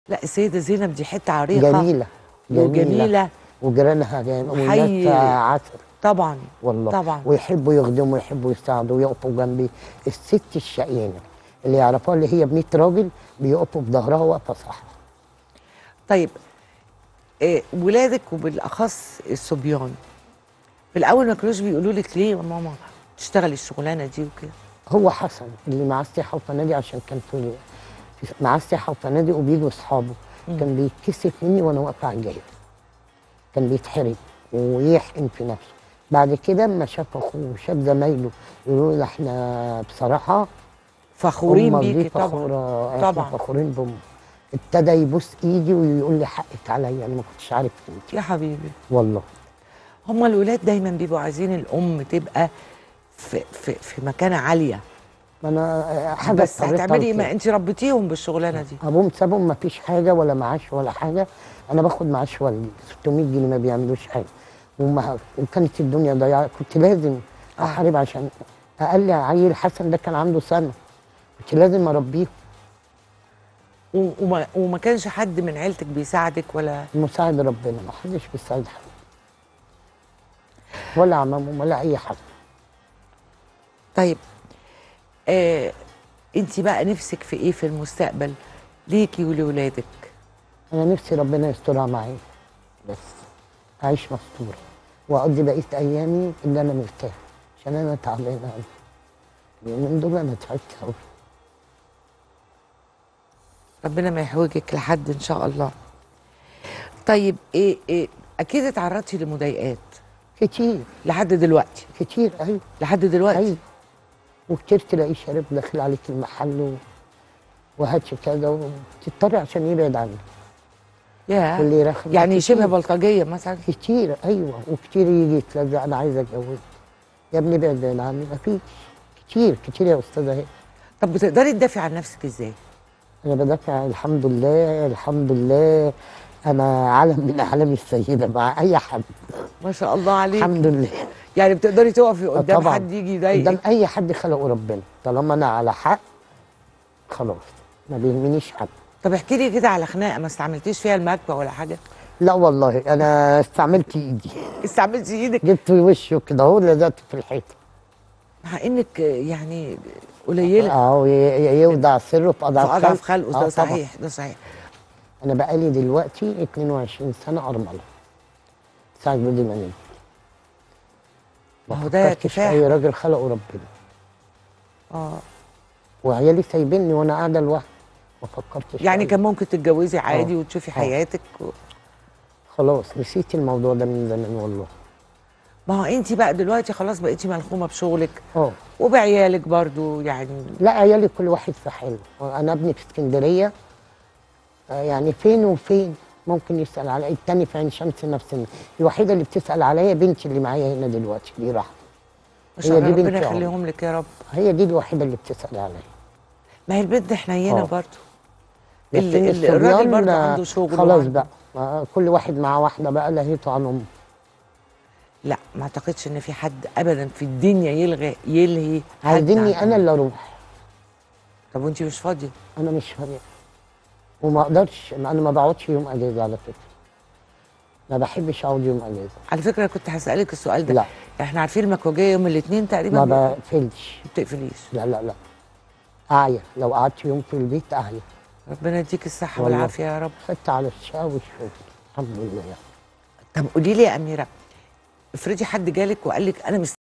لا السيده زينب دي حته عريقه جميله جميله وجميله وجيرانها جميل وحي- وناس عسل طبعا والله طبعا. ويحبوا يخدموا ويحبوا يساعدوا ويقفوا جنبي الست الشقيانه اللي يعرفوها اللي هي ب 100 راجل بيقفوا في ظهرها واقفه صح طيب إيه ولادك وبالاخص الصبيان في الاول ما كانوش بيقولوا لك ليه يا ماما تشتغلي الشغلانه دي وكده هو حسن اللي معاه السياحه وفنادق عشان كان في في- معاه السياحه وفنادق وبيجوا اصحابه كان بيتكسف مني وانا واقفه على الجايزه كان بيتحرج ويحقن في نفسه بعد كده اما شاف اخوه وشاف زمايله يقولوا له احنا بصراحه فخورين أمك دي بيكي طبعا فخورة احنا طبعا فخورين بام ابتدى يبوس ايدي ويقول لي حقك عليا انا ما كنتش عارف انت يا حبيبي والله هما الولاد دايما بيبقوا عايزين الام تبقى في في في مكانه عاليه ما انا حاجه بس اضطريت هتعملي ايه أركب. ما انت ربيتيهم بالشغلانه دي ابوهم سابهم ما فيش حاجه ولا معاش ولا حاجه انا باخد معاش والدي 600 جنيه ما بيعملوش حاجه وما وكانت الدنيا ضيعه كنت لازم آه. احارب عشان اقل عيل حسن ده كان عنده سنه كنت لازم اربيه و- وما, وما كانش حد من عيلتك بيساعدك ولا مساعد ربنا ما حدش بيساعد حد ولا عمامهم ولا اي حد طيب آه انت بقى نفسك في ايه في المستقبل ليكي ولولادك انا نفسي ربنا يسترها معايا بس اعيش مستوره واقضي بقيه ايامي اللي انا مرتاح عشان انا تعبانه قوي من دول انا تعبت قوي ربنا ما يحوجك لحد ان شاء الله طيب ايه, إيه اكيد اتعرضتي لمضايقات كتير لحد دلوقتي كتير ايوه لحد دلوقتي ايوه وكتير تلاقيه شارب داخل عليك المحل و... وهاتش كذا وتضطري عشان يبعد عنك يا واللي يرخم يعني كتير. شبه بلطجيه مثلا كتير ايوه وكتير يجي يتلزق انا عايز اتجوز يا ابني ابعد بعيد عني مفيش كتير كتير يا استاذه هي طب بتقدري تدافعي عن نفسك ازاي انا بدافع الحمد لله الحمد لله انا علم من اعلام السيده مع اي حد ما شاء الله عليك الحمد لله يعني بتقدري تقفي آه قدام طبعاً. حد يجي قدام يضايقك اي حد خلقه ربنا طالما انا على حق خلاص ما بيهمنيش حد طب احكي لي كده على خناقه ما استعملتيش فيها المكوى ولا حاجه لا والله انا استعملت ايدي استعملتي ايدك جبت وشه كده اهو لزقت في الحيطه مع انك يعني قليله اه ي- يودع سره في في اضعف اضعف خلقه آه ده طبعاً. صحيح ده صحيح انا بقالي دلوقتي 22 سنه ارمله ساعه جوزي ما نمت ما ما هو ده فكرتش في كفاح. اي راجل خلقه ربنا اه وعيالي سايبيني وانا قاعده لوحدي ما فكرتش يعني في كان ممكن تتجوزي عادي آه. وتشوفي آه. حياتك و... خلاص نسيت الموضوع ده من زمان والله ما هو انت بقى دلوقتي خلاص بقيتي ملخومه بشغلك اه وبعيالك برضو يعني لا عيالي كل واحد في حاله انا ابني في اسكندريه آه، يعني فين وفين ممكن يسال على التاني في عين شمس نفس الم- الوحيده اللي بتسال عليا بنتي اللي معايا هنا دلوقتي دي رحمه ما شاء هي الله دي ربنا بنتي عمر. يخليهم لك يا رب هي دي الوحيده اللي بتسال عليا ما هي البنت حنينه آه. برضو لكن ال- ال- الراجل الصبيان، برضو آه، عنده شغل خلاص وعنده- بقى آه، كل واحد مع واحده بقى لهيته عن امه لا ما اعتقدش ان في حد ابدا في الدنيا يلغي يلهي حد عايزيني عن انا اللي اروح طب وانت مش فاضيه انا مش فاضيه وما اقدرش انا ما بقعدش يوم اجازه على فكره ما بحبش اقعد يوم اجازه على فكره كنت هسالك السؤال ده لا. احنا عارفين المكوجيه يوم الاثنين تقريبا ما ما بقفلش بتقفليش لا لا لا اعيا لو قعدت يوم في البيت اعيا ربنا يديك الصحه والله. والعافيه يا رب خدت على الشقه والشغل الحمد لله يعني. طب قولي لي يا اميره افرضي حد جالك وقال لك انا مش